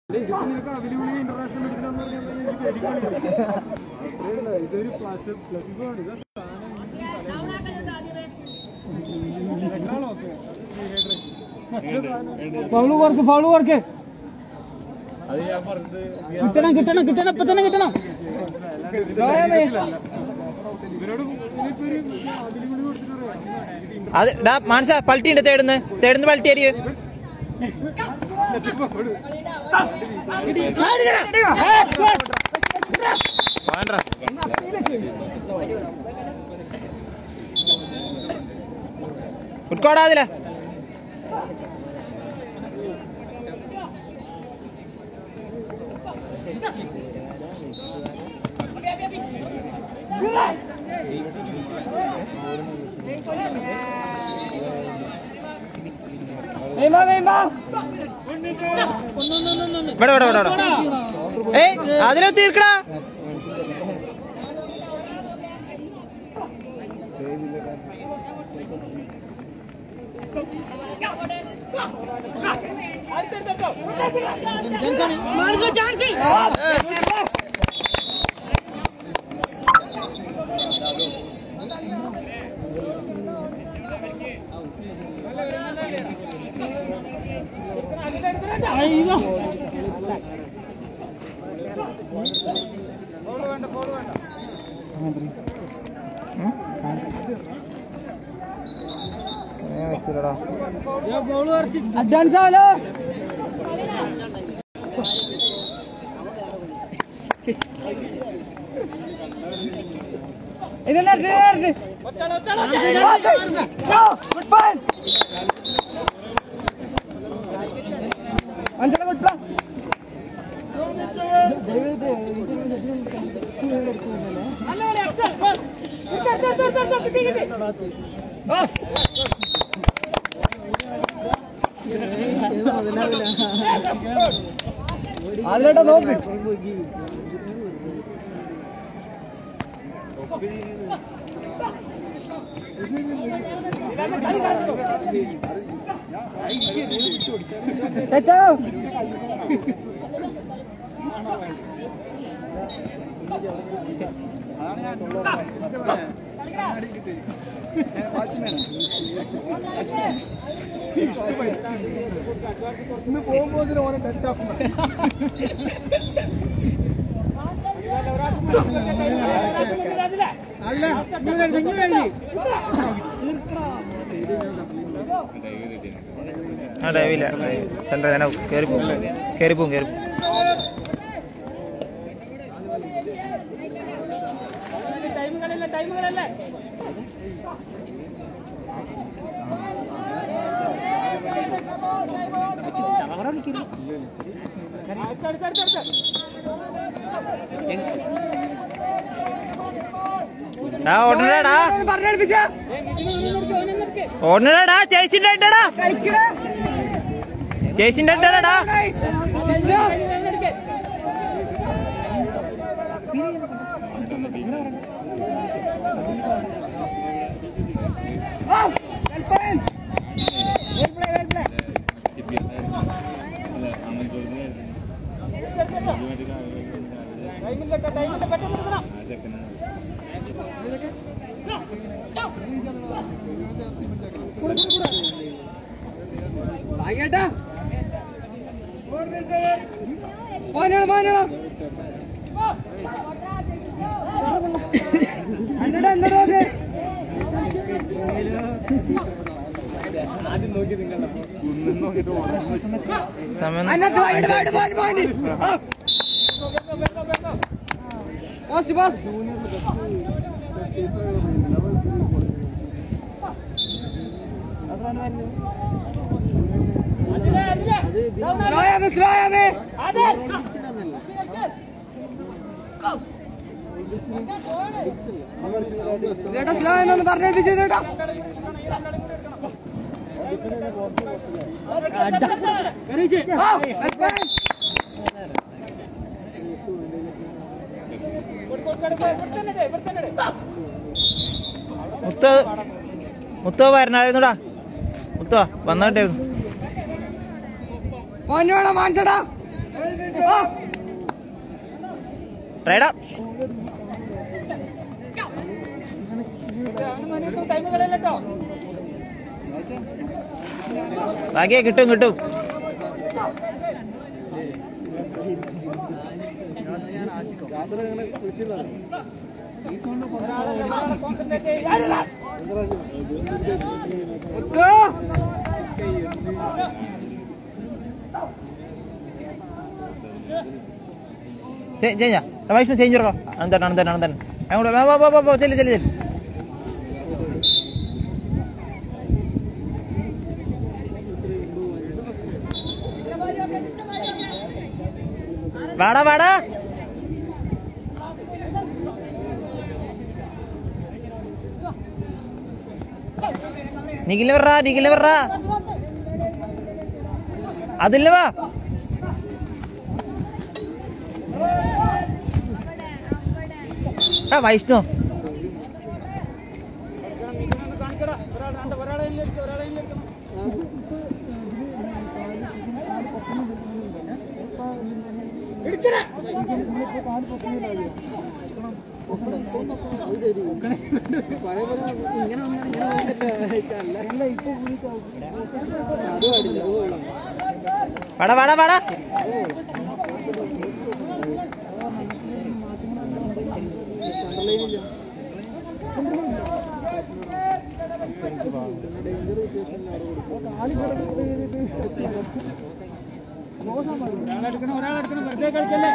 ഇതൊരു plastic plus ആണ് ഇത് ഫൗള് വർക്ക് ഫൗള് വർക്ക് കിട്ടണം കിട്ടണം കിട്ടണം ഇപ്പൊ തന്നെ കിട്ടണം ഇവരോട് ഇതിനിപ്പോ ഒരു അതിലും കൂടി കൊടുത്തിട്ട് അത് ഡാ മാനസ പൾട്ടിണ്ട് തേടുന്ന് തേടുന്ന് പൾട്ടി അരി കുട്കോടാതില ഇവിടെ ഇവിടെ ഇവിടെ ഇവിടെ ഏയ് അതിലെ തീർക്കടാ വെച്ചില്ലടാ അഡ്വാൻസ് ആവലോ ഇതെന്നാ അഞ്ചര കൊടുത്ത അതിലേട്ടാ നോക്ക് തെറ്റോ ഇന്ന് പോകുമ്പോ ഇതിന് ഓരോ തെറ്റാക്കും അല്ല ആ ഡൈവില്ല സെന്റർ ഞാൻ കയറി പോകും കയറി പോകും കയറി പോകും ഡാ ഓടണടാ പറഞ്ഞേൽപ്പിച്ച ഓടണടാ ചേച്ചിന്റെ ഇട്ടടാ ചേച്ചിന്റെ ഇട്ടടാ വാങ്ങേട്ടാ മോനോളൂ മോനോളൂ എന്നടാ എന്നടാ അത് സമയം അന്നത്തെ വാങ്ങിട്ട് വാങ്ങിട്ട് മോന് മോന് ആ. പാസ് പാസ് സ്ലോ ആണ് സ്ലോ ആണ് ചേട്ടാ സ്ലോ എന്നൊന്ന് പറഞ്ഞേൽപ്പിച്ചു ചേട്ടാ ആ, that's fine. മുത്ത മുത്ത വരണായിരുന്നുടാ മുത്ത വന്നിട്ടായിരുന്നു മോനെ വേണം വാങ്ങിച്ചടാ റൈഡാ ഭാഗ്യ കിട്ടും കിട്ടും യാത്ര ഇങ്ങനെ വിളിച്ചിരുന്നതാണ് ചേഞ്ച് വൈഷ്ണു ചേഞ്ച് ഇറക്കാം അനന്തൻ അനന്തൻ അനന്തൻ അങ്ങോട്ട് വാ, വാ, വാ, വാ, വാ, ചെല്ല് ചെല്ല് ചെല്ല് വാടാ വാടാ നിഖില വർറാ നിഖില വർറാ അതില്ല വാ ആ വൈഷ്ണു പഴയ പോലെ ഇങ്ങനെ വന്നാ ഇങ്ങനെ വന്നിട്ടല്ല. അല്ല ഇപ്പൊ വിളിക്കാം. അത് പാടില്ല അത് കൊള്ളാം വാടാ വാടാ വാടാ ഒരാളെടുക്കണം ഒരാളെടുക്കണം വെറുതെ കളിക്കല്ലേ